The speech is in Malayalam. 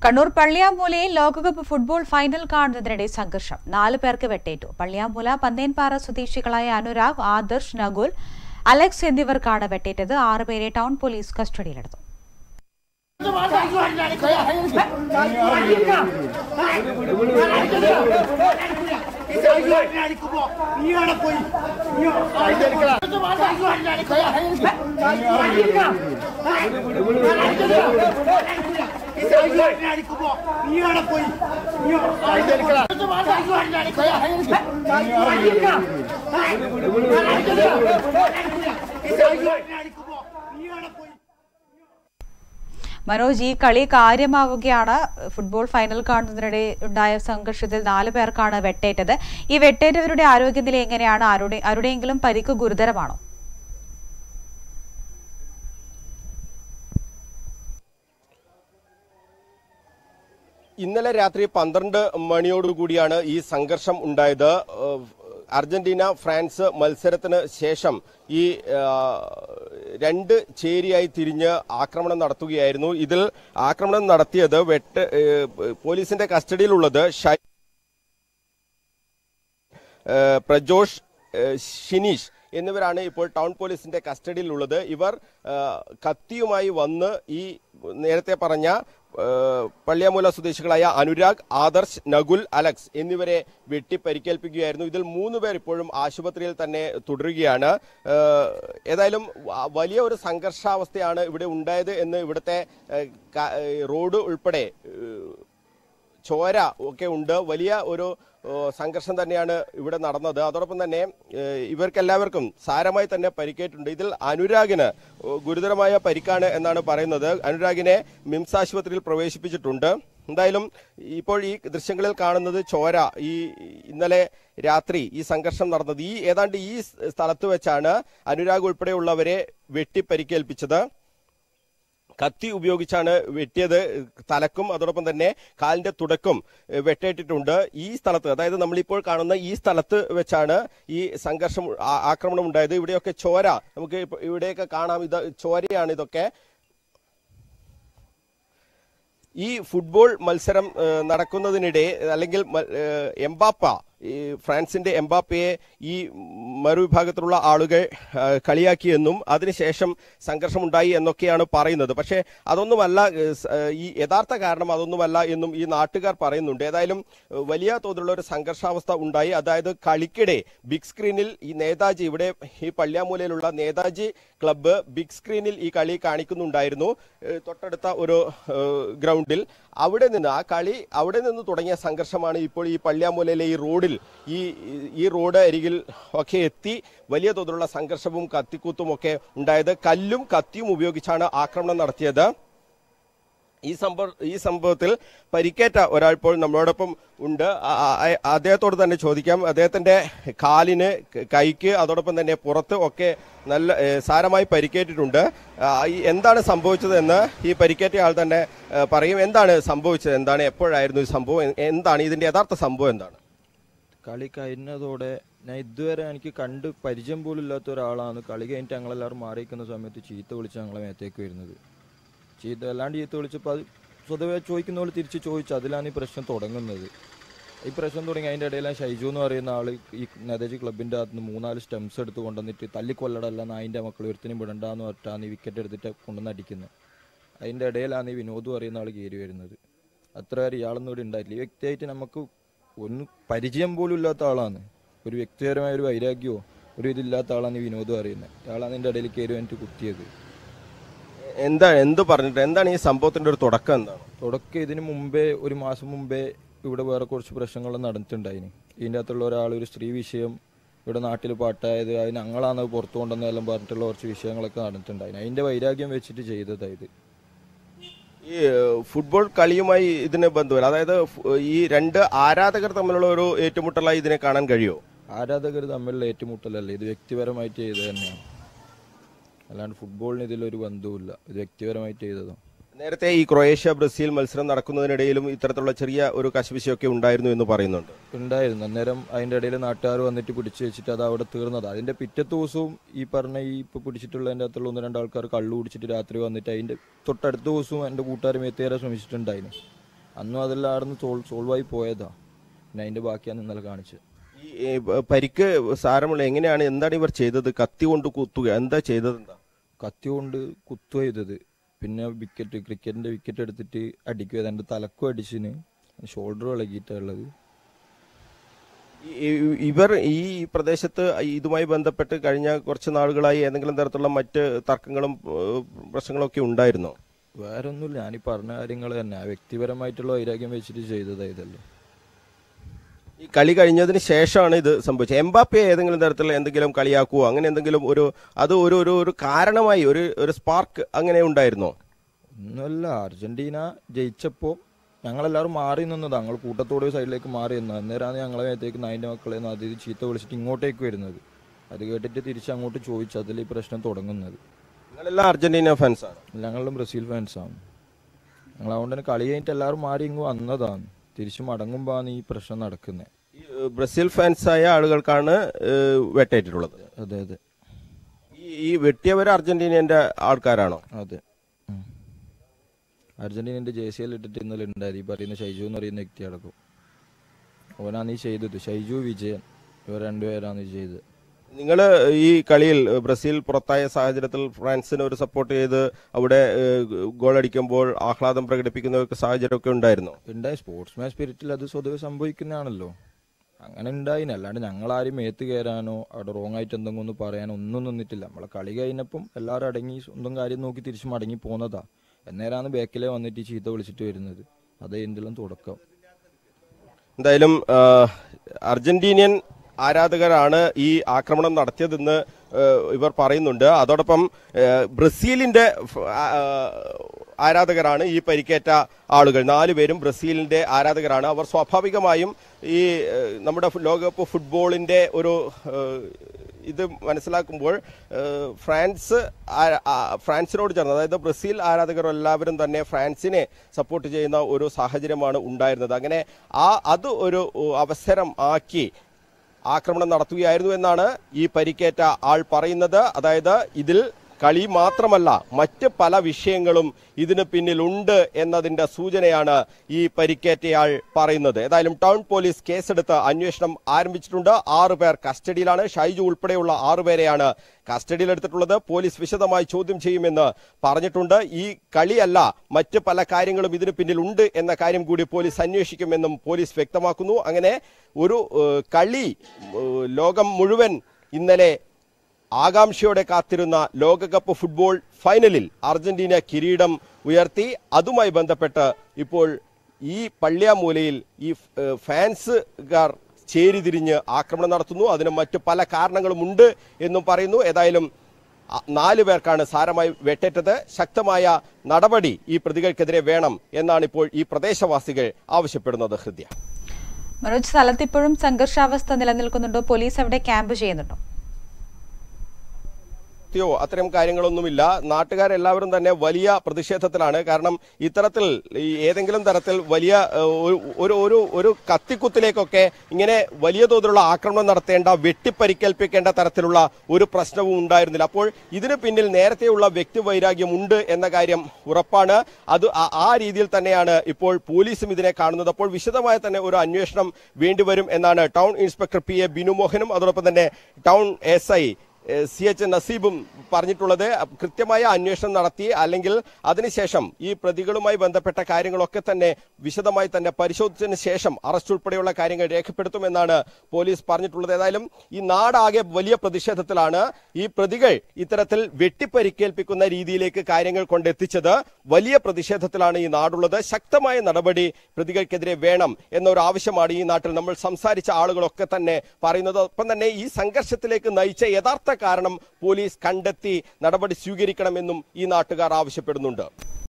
കണ്ണൂർ പള്ളിയാമൂലയിൽ ലോകകപ്പ് ഫുട്ബോൾ ഫൈനൽ കാണുന്നതിനിടെ സംഘർഷം നാല് പേർക്ക് വെട്ടേറ്റു പള്ളിയാമൂല പന്തേൻപാറ സ്വദേശികളായ അനുരാഗ് ആദർശ് നകുൽ അലക്സ് എന്നിവർക്കാണ് വെട്ടേറ്റത് ആറുപേരെ ടൗൺ പോലീസ് കസ്റ്റഡിയിലെടുത്തു നീയാണ് പോയി അടിക്കുമ്പോ നീയാണ് പോയി അടിക്കുമ്പോ നീയാണ് പോയി മനോജ് ഈ കളി കാര്യമാവുകയാണ് ഫുട്ബോൾ ഫൈനൽ കാണുന്നതിനിടെ ഉണ്ടായ സംഘർഷത്തിൽ നാല് പേർക്കാണ് വെട്ടേറ്റത് ഈ വെട്ടേറ്റവരുടെ ആരോഗ്യനില എങ്ങനെയാണ് ആരുടെ ആരുടെയെങ്കിലും പരിക്ക് ഗുരുതരമാണോ ഇന്നലെ രാത്രി പന്ത്രണ്ട് മണിയോടുകൂടിയാണ് ഈ സംഘർഷം ഉണ്ടായത് ഏഹ് അർജന്റീന ഫ്രാൻസ് മത്സരത്തിന് ശേഷം ഈ ഏഹ്, രണ്ട് ചേരിയായി തിരിഞ്ഞ് ആക്രമണം നടത്തുകയായിരുന്നു ഇതിൽ ആക്രമണം നടത്തിയത് വെട്ട് ഏഹ്, പോലീസിന്റെ കസ്റ്റഡിയിലുള്ളത് ഷൈ ഏഹ് പ്രജോഷ് ഏഹ് ഷിനീഷ് എന്നിവരാണ് ഇപ്പോൾ ടൗൺ പോലീസിന്റെ കസ്റ്റഡിയിലുള്ളത് ഇവർ ഏഹ് കത്തിയുമായി വന്ന് ഈ നേരത്തെ പറഞ്ഞ ഏഹ് പള്ളിയാമൂല സ്വദേശികളായ അനുരാഗ് ആദർശ് നകുൽ അലക്സ് എന്നിവരെ വെട്ടി പരിക്കേൽപ്പിക്കുകയായിരുന്നു ഇതിൽ മൂന്ന് പേർ ഇപ്പോഴും ആശുപത്രിയിൽ തന്നെ തുടരുകയാണ് ഏഹ് ഏതായാലും വ- വലിയ ഒരു സംഘർഷാവസ്ഥയാണ് ഇവിടെ ഉണ്ടായത് എന്ന് ഇവിടുത്തെ ഏഹ് ക- ഏഹ് റോഡ് ഉൾപ്പെടെ ഏഹ് ചോര ഒക്കെ ഉണ്ട് വലിയ ഒരു ഏഹ്, സംഘർഷം തന്നെയാണ് ഇവിടെ നടന്നത് അതോടൊപ്പം തന്നെ ഏഹ്, ഇവർക്കെല്ലാവർക്കും സാരമായി തന്നെ പരിക്കേറ്റുണ്ട് ഇതിൽ അനുരാഗിന് ഏഹ്, ഗുരുതരമായ പരിക്കാണ് എന്നാണ് പറയുന്നത് അനുരാഗിനെ മിംസ് ആശുപത്രിയിൽ പ്രവേശിപ്പിച്ചിട്ടുണ്ട് എന്തായാലും ഇപ്പോൾ ഈ ദൃശ്യങ്ങളിൽ കാണുന്നത് ചോര ഈ ഇന്നലെ രാത്രി ഈ സംഘർഷം നടന്നത് ഈ ഏതാണ്ട് ഈ സ്ഥലത്ത് വെച്ചാണ് അനുരാഗ് ഉൾപ്പെടെയുള്ളവരെ വെട്ടി പരിക്കേൽപ്പിച്ചത് കത്തി ഉപയോഗിച്ചാണ് വെട്ടിയത് തലക്കും അതോടൊപ്പം തന്നെ കാലിന്റെ തുടക്കും ഏഹ്, വെട്ടേറ്റിട്ടുണ്ട് ഈ സ്ഥലത്ത് അതായത് നമ്മളിപ്പോൾ കാണുന്ന ഈ സ്ഥലത്ത് വെച്ചാണ് ഈ സംഘർഷം ആ- ആക്രമണം ഉണ്ടായത് ഇവിടെയൊക്കെ ചോര നമുക്ക് ഇപ്പ- ഇവിടെയൊക്കെ കാണാം ഇത് ചോരയാണ് ഇതൊക്കെ ഈ ഫുട്ബോൾ മത്സരം ഏഹ്, നടക്കുന്നതിനിടെ അല്ലെങ്കിൽ മ- ഏഹ്, എംബാപ്പ ഈ ഫ്രാൻസിന്റെ എംബാപ്പയെ ഈ മറുവിഭാഗത്തിലുള്ള ആളുകൾ ഏഹ്, കളിയാക്കിയെന്നും അതിനുശേഷം സംഘർഷമുണ്ടായി എന്നൊക്കെയാണ് പറയുന്നത് പക്ഷേ അതൊന്നുമല്ല ഏഹ്, സ- ഏഹ്, ഈ യഥാർത്ഥ കാരണം അതൊന്നുമല്ല എന്നും ഈ നാട്ടുകാർ പറയുന്നുണ്ട് ഏതായാലും ഏഹ്, വലിയ തോതിലുള്ള ഒരു സംഘർഷാവസ്ഥ ഉണ്ടായി അതായത് കളിക്കിടെ ബിഗ് സ്ക്രീനിൽ ഈ നേതാജി ഇവിടെ ഈ പള്ളിയാമൂലയിലുള്ള നേതാജി ക്ലബ്ബ് ബിഗ് സ്ക്രീനിൽ ഈ കളി കാണിക്കുന്നുണ്ടായിരുന്നു ഏഹ്, തൊട്ടടുത്ത ഒരു ഏഹ്, ഗ്രൗണ്ടിൽ അവിടെ നിന്ന് ആ കളി അവിടെ നിന്ന് തുടങ്ങിയ സംഘർഷമാണ് ഇപ്പോൾ ഈ പള്ളിയാമൂലയിലെ ഈ റോഡിൽ ഈ ഈ റോഡ് അരികിൽ ഒക്കെ എത്തി വലിയ തോതിലുള്ള സംഘർഷവും കത്തിക്കൂത്തും ഒക്കെ ഉണ്ടായത് കല്ലും കത്തിയും ഉപയോഗിച്ചാണ് ആക്രമണം നടത്തിയത് ഈ സംഭവ ഈ സംഭവത്തിൽ പരിക്കേറ്റ ഒരാൾ ഇപ്പോൾ നമ്മളോടൊപ്പം ഉണ്ട് ആ- ആ- അദ്ദേഹത്തോട് തന്നെ ചോദിക്കാം അദ്ദേഹത്തിന്റെ കാലിന് ക- കൈക്ക് അതോടൊപ്പം തന്നെ പുറത്ത് ഒക്കെ നല്ല ഏ, സാരമായി പരിക്കേറ്റിട്ടുണ്ട് ആ, ഈ എന്താണ് സംഭവിച്ചത് എന്ന് ഈ പരിക്കേറ്റ ആൾ തന്നെ ഏ, പറയും എന്താണ് സംഭവിച്ചത് എന്താണ് എപ്പോഴായിരുന്നു ഈ സംഭവം എ- എന്താണ് ഇതിന്റെ യഥാർത്ഥ സംഭവം എന്താണ് കളി കഴിഞ്ഞതോടെ ഞാൻ ഇതുവരെ എനിക്ക് കണ്ട് പരിചയം പോലും ഇല്ലാത്ത ഒരാളാണ് കളി കഴിഞ്ഞിട്ട് ഞങ്ങളെല്ലാവരും മാറിയിരിക്കുന്ന സമയത്ത് ചീത്ത വിളിച്ച് ഞങ്ങളെ മേത്തേക്ക് വരുന്നത് ചീത്ത അല്ലാണ്ട് ചീത്ത വിളിച്ചപ്പോൾ അത് സ്വതവേ ചോദിക്കുന്ന പോലെ തിരിച്ച് ചോദിച്ചു അതിലാണ് ഈ പ്രശ്നം തുടങ്ങുന്നത് ഈ പ്രശ്നം തുടങ്ങി അതിൻ്റെ ഇടയിൽ ആ ഷൈജു എന്ന് പറയുന്ന ആൾ ഈ നെതജി ക്ലബിൻ്റെ അകത്ത് നിന്ന് മൂന്നാല് സ്റ്റെംസ് എടുത്ത് കൊണ്ടുവന്നിട്ട് തല്ലിക്കൊല്ലടല്ല നായിൻ്റെ മക്കൾ ഒരുത്തിനും വിടണ്ടെന്ന് പറഞ്ഞിട്ടാണ് ഈ വിക്കറ്റ് എടുത്തിട്ട് കൊണ്ടുവന്ന് അടിക്കുന്നത് അതിൻ്റെ ഇടയിലാണ് ഈ വിനോദ് പറയുന്ന ആൾ കയറി വരുന്നത് അത്ര വരെ ഇയാളൊന്നും ഇവിടെ ഉണ്ടായിട്ടില്ല ഈ വ്യക്തിയായിട്ട് നമുക്ക് ഒന്നും പരിചയം പോലും ഇല്ലാത്ത ആളാണ് ഒരു വ്യക്തിപരമായ ഒരു വൈരാഗ്യമോ ഒരു ഇതില്ലാത്ത ആളാണ് ഈ വിനോദ് പറയുന്നത് ഇയാളാണ് ഇതിൻ്റെ ഇടയിൽ കയറി വന്നിട്ട് കുത്തിയത് എന്താ എന്ത് പറഞ്ഞിട്ട് എന്താണ് ഈ സംഭവത്തിന്റെ ഒരു തുടക്കം എന്താണ് തുടക്കം ഇതിന് മുമ്പേ ഒരു മാസം മുമ്പേ ഇവിടെ വേറെ കുറച്ച് പ്രശ്നങ്ങൾ നടന്നിട്ടുണ്ടായിന് ഇതിൻ്റെ അകത്തുള്ള ഒരാൾ ഒരു സ്ത്രീ വിഷയം ഇവിടെ നാട്ടിൽ പാട്ടായത് അത് ഞങ്ങളാണ് അത് പുറത്തു കൊണ്ടുവന്നെല്ലാം പറഞ്ഞിട്ടുള്ള കുറച്ച് വിഷയങ്ങളൊക്കെ നടന്നിട്ടുണ്ടായിന് അതിൻ്റെ വൈരാഗ്യം വെച്ചിട്ട് ചെയ്തതായത് ഈ ഏഹ്, ഫുട്ബോൾ കളിയുമായി ഇതിന് ബന്ധമില്ല അതായത് ഫു- ഈ രണ്ട് ആരാധകർ തമ്മിലുള്ള ഒരു ഏറ്റുമുട്ടലായി ഇതിനെ കാണാൻ കഴിയുമോ ആരാധകർ തമ്മിലുള്ള ഏറ്റുമുട്ടലല്ല ഇത് വ്യക്തിപരമായിട്ട് ചെയ്തത് തന്നെയാണ് അല്ലാണ്ട് ഫുട്ബോളിന് ഇതിലൊരു ബന്ധവുമില്ല ഇത് വ്യക്തിപരമായിട്ട് ചെയ്തതാണ് നേരത്തെ ഈ ക്രൊയേഷ്യ ബ്രസീൽ മത്സരം നടക്കുന്നതിനിടയിലും ഇത്തരത്തിലുള്ള ചെറിയ ഒരു കശപിശയൊക്കെ ഉണ്ടായിരുന്നു എന്ന് പറയുന്നുണ്ട് ഉണ്ടായിരുന്നു അന്നേരം അതിന്റെ ഇടയിൽ നാട്ടുകാർ വന്നിട്ട് പിടിച്ചു വെച്ചിട്ട് അത് അവിടെ തീർന്നത് അതിന്റെ പിറ്റത്തെ ദിവസവും ഈ പറഞ്ഞ ഈ ഇപ്പൊ പിടിച്ചിട്ടുള്ളതിന്റെ അകത്തുള്ള ഒന്ന് രണ്ട് ആൾക്കാർ കള്ളു കുടിച്ചിട്ട് രാത്രി വന്നിട്ട് അതിന്റെ തൊട്ടടുത്ത ദിവസവും എന്റെ കൂട്ടുകാർ മേത്തേറെ ശ്രമിച്ചിട്ടുണ്ടായിരുന്നു അന്നും അതെല്ലാം ആടുന്ന് സോൾവായി പോയതാ പിന്നെ അതിന്റെ ബാക്കിയാണ് ഇന്നലെ കാണിച്ചത് ഈ ഏ, ബ- പരിക്ക് സാരമുള്ള എങ്ങനെയാണ് എന്താണ് ഇവർ ചെയ്തത് കത്തി കൊണ്ട് കുത്തുക എന്താ ചെയ്തത് എന്താ കത്തി കൊണ്ട് കുത്തു ചെയ്തത് പിന്നെ വിക്കറ്റ് ക്രിക്കറ്റിന്റെ വിക്കറ്റ് എടുത്തിട്ട് അടിക്കുക എൻ്റെ തലക്കും അടിച്ചിന് ഷോൾഡർ ഇളകിയിട്ടാണ് ഉള്ളത് ഈ- ഈ- ഇവർ ഈ പ്രദേശത്ത് ഇതുമായി ബന്ധപ്പെട്ട് കഴിഞ്ഞ കുറച്ച് നാളുകളായി ഏതെങ്കിലും തരത്തിലുള്ള മറ്റ് തർക്കങ്ങളും ഏഹ്, പ്രശ്നങ്ങളും ഒക്കെ ഉണ്ടായിരുന്നോ വേറെ ഒന്നുമില്ല ഞാൻ ഈ പറഞ്ഞ കാര്യങ്ങൾ തന്നെ ആ വ്യക്തിപരമായിട്ടുള്ള വൈരാഗ്യം വെച്ചിട്ട് ചെയ്തതാ ഇതല്ലേ ഈ കളി കഴിഞ്ഞതിന് ശേഷമാണ് ഇത് സംഭവിച്ചത് എംബാപ്പെ ഏതെങ്കിലും തരത്തിൽ എന്തെങ്കിലും കളിയാക്കുവോ അങ്ങനെ എന്തെങ്കിലും ഒരു അത് ഒരു ഒരു ഒരു കാരണമായി ഒരു ഒരു സ്പാർക്ക് അങ്ങനെ ഉണ്ടായിരുന്നോ ഒന്നുമല്ല അർജന്റീന ജയിച്ചപ്പോ ഞങ്ങളെല്ലാവരും മാറി നിന്നതാ ഞങ്ങൾ കൂട്ടത്തോടെ സൈഡിലേക്ക് മാറി നിന്നത് അന്നേരമാണ് ഞങ്ങളെ മേത്തേക്ക് നായിന്റെ മക്കളെ അതിൽ ചീത്ത വിളിച്ചിട്ട് ഇങ്ങോട്ടേക്ക് വരുന്നത് അത് കേട്ടിട്ട് തിരിച്ച് അങ്ങോട്ട് ചോദിച്ചു അതിൽ ഈ പ്രശ്നം തുടങ്ങുന്നത് നിങ്ങളെല്ലാം അർജന്റീന ഫാൻസാണ് ഞങ്ങളും ബ്രസീൽ ഫാൻസാണ് ഞങ്ങൾ അതുകൊണ്ട് തന്നെ കളി കഴിഞ്ഞിട്ട് എല്ലാവരും മാറി ഇങ്ങ് വന്നതാണ് തിരിച്ചു മടങ്ങുമ്പോഴാണ് ഈ പ്രശ്നം നടക്കുന്നത് ഈ ഏഹ്, ബ്രസീൽ ഫാൻസായ ആളുകൾക്കാണ് ഏഹ്, വെട്ടേറ്റിട്ടുള്ളത് അതെ അതെ ഈ ഈ വെട്ടിയവർ അർജന്റീനന്റെ ആൾക്കാരാണോ അതെ ഉം. അർജന്റീനന്റെ ജേഴ്സിയിൽ ഇട്ടിട്ട് ഇന്നലെ ഉണ്ടായത് ഈ പറയുന്ന ഷൈജു എന്ന് പറയുന്ന വ്യക്തി അടക്കം ഓനാണ് ഈ ചെയ്തത് ഷൈജു വിജയൻ ഇവർ രണ്ടുപേരാണ് ഈ ചെയ്തത് നിങ്ങൾ ഈ കളിയിൽ ഏഹ്, ബ്രസീൽ പുറത്തായ സാഹചര്യത്തിൽ ഫ്രാൻസിന് ഒരു സപ്പോർട്ട് ചെയ്ത് അവിടെ ഏഹ്, ഗോൾ അടിക്കുമ്പോൾ ആഹ്ലാദം പ്രകടിപ്പിക്കുന്ന ഒരു സാഹചര്യമൊക്കെ ഉണ്ടായിരുന്നോ ഉണ്ടായി സ്പോർട്സ് മാൻ സ്പിരിറ്റിൽ അത് സ്വതവേ സംഭവിക്കുന്നതാണല്ലോ അങ്ങനെ ഉണ്ടായിന് അല്ലാണ്ട് ഞങ്ങളാരും മേത്ത് കയറാനോ അവിടെ റോങ് ആയിട്ട് എന്തെങ്കിലും ഒന്ന് പറയാനോ ഒന്നും നിന്നിട്ടില്ല നമ്മളെ കളി കഴിഞ്ഞപ്പം എല്ലാവരും അടങ്ങി സ്വന്തം കാര്യം നോക്കി തിരിച്ച് മടങ്ങി പോന്നതാ എന്നേരാണ് ബാക്കിലെ വന്നിട്ട് ഈ ചീത്ത വിളിച്ചിട്ട് വരുന്നത് അത് എന്തെല്ലാം തുടക്കം എന്തായാലും ആ, അർജന്റീനിയൻ ആരാധകരാണ് ഈ ആക്രമണം നടത്തിയതെന്ന് ആ, ഇവർ പറയുന്നുണ്ട് അതോടൊപ്പം ആ, ബ്രസീലിന്റെ ഫ്- ആ, ആ, ആരാധകരാണ് ഈ പരിക്കേറ്റ ആളുകൾ നാലുപേരും ബ്രസീലിന്റെ ആരാധകരാണ് അവർ സ്വാഭാവികമായും ഈ ആ, നമ്മുടെ ലോകകപ്പ് ഫുട്ബോളിന്റെ ഒരു ആ, ഇത് മനസ്സിലാക്കുമ്പോൾ ആ, ഫ്രാൻസ് ആ- ആ, ഫ്രാൻസിനോട് ചേർന്ന് അതായത് ബ്രസീൽ ആരാധകർ എല്ലാവരും തന്നെ ഫ്രാൻസിനെ സപ്പോർട്ട് ചെയ്യുന്ന ഒരു സാഹചര്യമാണ് ഉണ്ടായിരുന്നത് അങ്ങനെ ആ അത് ഒരു ഉ, അവസരം ആക്കി ആക്രമണം നടത്തുകയായിരുന്നു എന്നാണ് ഈ പരിക്കേറ്റ ആൾ പറയുന്നത് അതായത് ഇതിൽ കളി മാത്രമല്ല മറ്റ് പല വിഷയങ്ങളും ഇതിന് പിന്നിലുണ്ട് എന്നതിന്റെ സൂചനയാണ് ഈ പരിക്കേറ്റയാൾ പറയുന്നത് ഏതായാലും ടൗൺ പോലീസ് കേസെടുത്ത് അന്വേഷണം ആരംഭിച്ചിട്ടുണ്ട് ആറു പേർ കസ്റ്റഡിയിലാണ് ഷൈജു ഉൾപ്പെടെയുള്ള ആറുപേരെയാണ് കസ്റ്റഡിയിലെടുത്തിട്ടുള്ളത് പോലീസ് വിശദമായി ചോദ്യം ചെയ്യുമെന്ന് പറഞ്ഞിട്ടുണ്ട് ഈ കളിയല്ല മറ്റ് പല കാര്യങ്ങളും ഇതിന് പിന്നിലുണ്ട് എന്ന കാര്യം കൂടി പോലീസ് അന്വേഷിക്കുമെന്നും പോലീസ് വ്യക്തമാക്കുന്നു അങ്ങനെ ഒരു ഏഹ്, കളി ഏഹ്, ലോകം മുഴുവൻ ഇന്നലെ ആകാംക്ഷയോടെ കാത്തിരുന്ന ലോകകപ്പ് ഫുട്ബോൾ ഫൈനലിൽ അർജന്റീന കിരീടം ഉയർത്തി അതുമായി ബന്ധപ്പെട്ട് ഇപ്പോൾ ഈ പള്ളിയാമൂലയിൽ ഈ ഏഹ്, ഫാൻസുകാർ ചേരിതിരിഞ്ഞ് ആക്രമണം നടത്തുന്നു അതിന് മറ്റു പല കാരണങ്ങളുമുണ്ട് എന്നും പറയുന്നു ഏതായാലും അ- നാല് പേർക്കാണ് സാരമായി വെട്ടേറ്റത് ശക്തമായ നടപടി ഈ പ്രതികൾക്കെതിരെ വേണം എന്നാണ് ഇപ്പോൾ ഈ പ്രദേശവാസികൾ ആവശ്യപ്പെടുന്നത് ഹൃദയ മനോജ് സ്ഥലത്ത് ഇപ്പോഴും സംഘർഷാവസ്ഥ നിലനിൽക്കുന്നുണ്ടോ പോലീസ് അവിടെ ക്യാമ്പ് ചെയ്യുന്നുണ്ടോ യോ അത്തരം കാര്യങ്ങളൊന്നുമില്ല നാട്ടുകാരെല്ലാവരും തന്നെ വലിയ പ്രതിഷേധത്തിലാണ് കാരണം ഇത്തരത്തിൽ ഈ ഏതെങ്കിലും തരത്തിൽ വലിയ ഏഹ്, ഒരു- ഒരു ഒരു ഒരു കത്തിക്കുത്തിലേക്കൊക്കെ ഇങ്ങനെ വലിയ തോതിലുള്ള ആക്രമണം നടത്തേണ്ട വെട്ടിപ്പരിക്കേൽപ്പിക്കേണ്ട തരത്തിലുള്ള ഒരു പ്രശ്നവും ഉണ്ടായിരുന്നില്ല അപ്പോൾ ഇതിന് പിന്നിൽ നേരത്തെയുള്ള വ്യക്തിവൈരാഗ്യം ഉണ്ട് എന്ന കാര്യം ഉറപ്പാണ് അത് ആ- ആ രീതിയിൽ തന്നെയാണ് ഇപ്പോൾ പോലീസും ഇതിനെ കാണുന്നത് അപ്പോൾ വിശദമായ തന്നെ ഒരു അന്വേഷണം വേണ്ടിവരും എന്നാണ് ടൗൺ ഇൻസ്പെക്ടർ പി എ ബിനുമോഹനും അതോടൊപ്പം തന്നെ ടൗൺ എസ് ഐ ഏഹ് സി എച്ച് നസീബും പറഞ്ഞിട്ടുള്ളത് കൃത്യമായ അന്വേഷണം നടത്തി അല്ലെങ്കിൽ അതിനുശേഷം ഈ പ്രതികളുമായി ബന്ധപ്പെട്ട കാര്യങ്ങളൊക്കെ തന്നെ വിശദമായി തന്നെ പരിശോധിച്ചതിന് ശേഷം അറസ്റ്റ് ഉൾപ്പെടെയുള്ള കാര്യങ്ങൾ രേഖപ്പെടുത്തുമെന്നാണ് പോലീസ് പറഞ്ഞിട്ടുള്ളത് ഏതായാലും ഈ നാടാകെ വലിയ പ്രതിഷേധത്തിലാണ് ഈ പ്രതികൾ ഇത്തരത്തിൽ വെട്ടിപ്പരിക്കേൽപ്പിക്കുന്ന രീതിയിലേക്ക് കാര്യങ്ങൾ കൊണ്ടെത്തിച്ചത് വലിയ പ്രതിഷേധത്തിലാണ് ഈ നാടുള്ളത് ശക്തമായ നടപടി പ്രതികൾക്കെതിരെ വേണം എന്നൊരു ആവശ്യമാണ് ഈ നാട്ടിൽ നമ്മൾ സംസാരിച്ച ആളുകളൊക്കെ തന്നെ പറയുന്നത് ഒപ്പം തന്നെ ഈ സംഘർഷത്തിലേക്ക് നയിച്ച യഥാർത്ഥ കാരണം പോലീസ് കണ്ടെത്തി നടപടി സ്വീകരിക്കണമെന്നും ഈ നാട്ടുകാർ ആവശ്യപ്പെടുന്നുണ്ട്